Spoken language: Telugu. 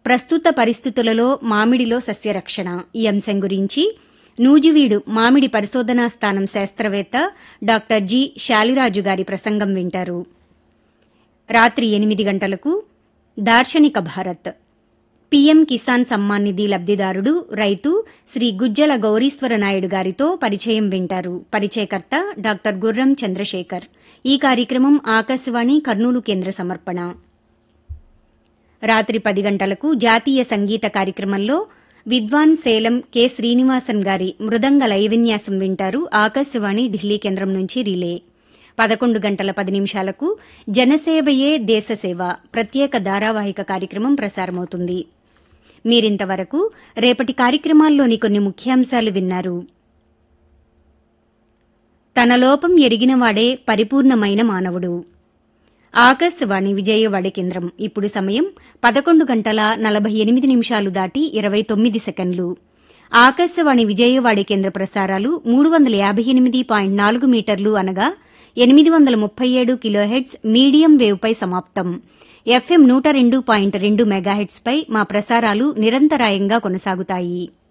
ప్రస్తుత పరిస్థితులలో మామిడిలో సస్యరక్షణ ఈ అంశం గురించి నూజివీడు మామిడి పరిశోధనా స్థానం శాస్త్రవేత్త డాక్టర్ జి శాలిరాజు గారి ప్రసంగం వింటారు రాత్రి ఎనిమిది గంటలకు దార్శనిక భారత్ పీఎం కిసాన్ సమ్మాన్ నిధి లబ్దిదారుడు రైతు శ్రీ గుజ్జల గౌరీశ్వర నాయుడు గారితో పరిచయం వింటారు పరిచయకర్త డాక్టర్ గుర్రం చంద్రశేఖర్ ఈ కార్యక్రమం ఆకాశవాణి కర్నూలు కేంద్ర సమర్పణ రాత్రి పది గంటలకు జాతీయ సంగీత కార్యక్రమంలో విద్వాన్ సేలం కె శ్రీనివాసన్ గారి మృదంగ లయవిన్యాసం వింటారు ఆకాశవాణి ఢిల్లీ కేంద్రం నుంచి రిలే పదకొండు గంటల పది నిమిషాలకు జనసేవయే దేశసేవ ప్రత్యేక ధారావాహిక కార్యక్రమం ప్రసారమవుతుంది మీరింతవరకు రేపటి కార్యక్రమాల్లోని కొన్ని ముఖ్యాంశాలు విన్నారు తన లోపం ఎరిగినవాడే పరిపూర్ణమైన మానవుడు ఆకాశవాణి విజయవాడ కేంద్రం ఇప్పుడు సమయం పదకొండు గంటల నలభై ఎనిమిది నిమిషాలు దాటి ఇరవై తొమ్మిది సెకండ్లు ఆకాశవాణి విజయవాడ కేంద్ర ప్రసారాలు మూడు వందల యాభై ఎనిమిది పాయింట్ నాలుగు మీటర్లు అనగా ఎనిమిది వందల ముప్పై ఏడు కిలోహెడ్స్ మీడియం వేవ్పై సమాప్తం ఎఫ్ఎం నూట రెండు పాయింట్ రెండు మెగాహెడ్స్పై మా ప్రసారాలు నిరంతరాయంగా కొనసాగుతాయి